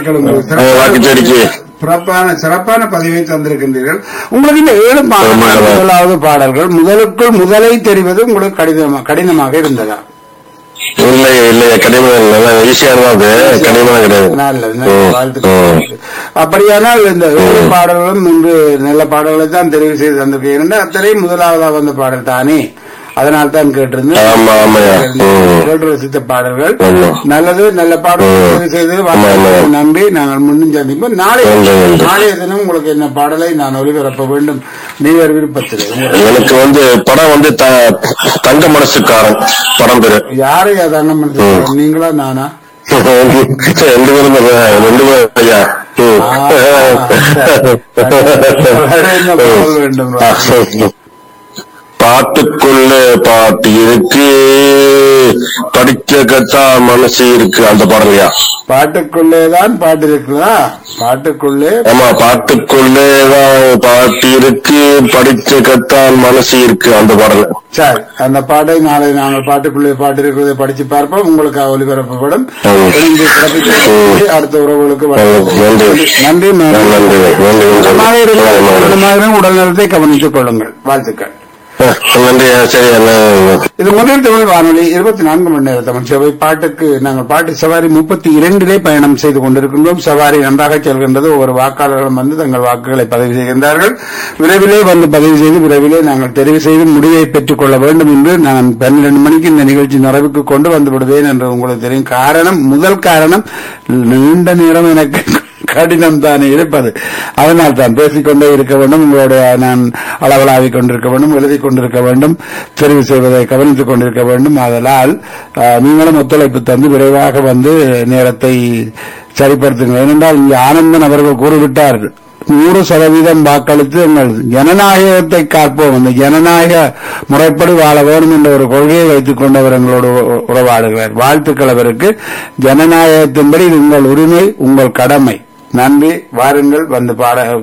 வாழ்த்துக்கள் உங்களுக்கு அஹ், வாக்குச்சாவடிக்கு சிறப்பான சிறப்பான பதிவை தந்திருக்கின்றீர்கள் உங்களுக்கு இந்த ஏழு பாடல்கள் ஆமாம். முதலாவது பாடல்கள் முதலுக்குள் முதலை தெரிவது உங்களுக்கு கடினமா கடினமாக இருந்ததா இல்லை இல்லை கனிமம் நல்லா ஈஸியா தான் அது கனிமம் கிடையாது நல்லது ம், நல்லது. வாழ்த்துக்கள் ம். அப்படியானால் இந்த ஏழு பாடல்களும் இன்று நல்ல பாடல்களை தான் தெரிவு செய்து தந்திருக்கீங்க அத்தனை முதலாவதாக வந்த பாடல் தானே அதனால் தான் கேட்டிருந்தேன் ஆமா ஆமாயா ம். கேட்டு ரசித்த பாடல்கள் ஆமா. நல்லது நல்ல பாடல்கள் ம். தெரிவு செய்து ஆமா, ஆமா. வாழ்த்துக்களை நம்பி நாங்கள் முன்னும் சந்திப்போம் நாளை நன்றி, நன்றி. நாளைய தினம் உங்களுக்கு என்ன பாடலை நான் ஒளிபரப்ப வேண்டும் நீவர் விருப்பத்தில் உங்கள் எனக்கு வந்து படம் வந்து த- தங்க மனசுக்காரன் படம் பேரு யாரை அதான மனசு நீங்களா நானா ரெண்டு பேரும் தான், ரெண்டு பேரும் ஐயா ம். ஆ, வேற என்ன பாடல் வேண்டும் பாட்டுக்குள்ள பாட்டு இருக்கு படிக்க கத்தா மனசு இருக்கு அந்த பாடலையா பாட்டுக்குள்ளேதான் பாட்டு இருக்குதா பாட்டுக்குள்ளே ஆமா பாட்டுக்குள்ளேதான் பாட்டு இருக்கு படிக்க கத்தான் மனசு இருக்கு அந்த பாடல சரி அந்த பாட்டை நாளை நாங்கள் பாட்டுக்குள்ளே பாட்டு இருக்கிறதை படிச்சு பார்ப்போம் உங்களுக்கு ஒளிபரப்பப்படும் ம். இணைந்து சிறப்பித்து அடுத்த உறவுகளுக்கு வழங்குவோம். நன்றி. நன்றி மேடம். நன்றி நன்றி சுத்தமாக இருங்கள். நன்றி சுத்தமாக இருங்கள். உடல் நலத்தை கவனித்துக் கொள்ளுங்கள் வாழ்த்துக்கள் நன்றி சரி என்ன இது முதல் தமிழ் வானொலி இருபத்தி நான்கு மணி நேர தமிழ் சேவை பாட்டுக்கு நாங்கள் பாட்டு சவாரி முப்பத்தி இரண்டிலே பயணம் செய்து கொண்டிருக்கின்றோம் சவாரி நன்றாக செல்கின்றது ஒவ்வொரு வாக்காளர்களும் வந்து தங்கள் வாக்குகளை பதிவு செய்கின்றார்கள் விரைவிலே வந்து பதிவு செய்து விரைவிலே நாங்கள் தெரிவு செய்து முடிவை பெற்றுக் கொள்ள வேண்டும் என்று நான் பன்னிரண்டு மணிக்கு இந்த நிகழ்ச்சி நிறைவுக்கு கொண்டு வந்து விடுவேன் என்று உங்களுக்கு தெரியும் காரணம் முதல் காரணம் நீண்ட நேரம் எனக்கு கடினம் தானே இருப்பது அதனால் தான் பேசிக்கொண்டே இருக்க வேண்டும் உங்களுடைய நான் அளவலாவிக் கொண்டிருக்க வேண்டும் எழுதி கொண்டிருக்க வேண்டும் தெரிவு செய்வதை கவனித்துக் கொண்டிருக்க வேண்டும் அதனால் அஹ், நீங்களும் ஒத்துழைப்பு தந்து விரைவாக வந்து நேரத்தை சரிப்படுத்துங்கள் ஏனென்றால் இங்கே ஆனந்தன் அவர்கள் கூறிவிட்டார் நூறு சதவீதம் வாக்களித்து எங்கள் ஜனநாயகத்தை காப்போம் அந்த ஜனநாயக முறைப்படி வாழ வேண்டும் என்ற ஒரு கொள்கையை வைத்துக் கொண்டவர் எங்களோடு உ- உறவாடுகிறார் வாழ்த்துக்கள் அவருக்கு ஜனநாயகத்தின்படி இது உங்கள் உரிமை உங்கள் கடமை நன்றி வாருங்கள் வந்து பாட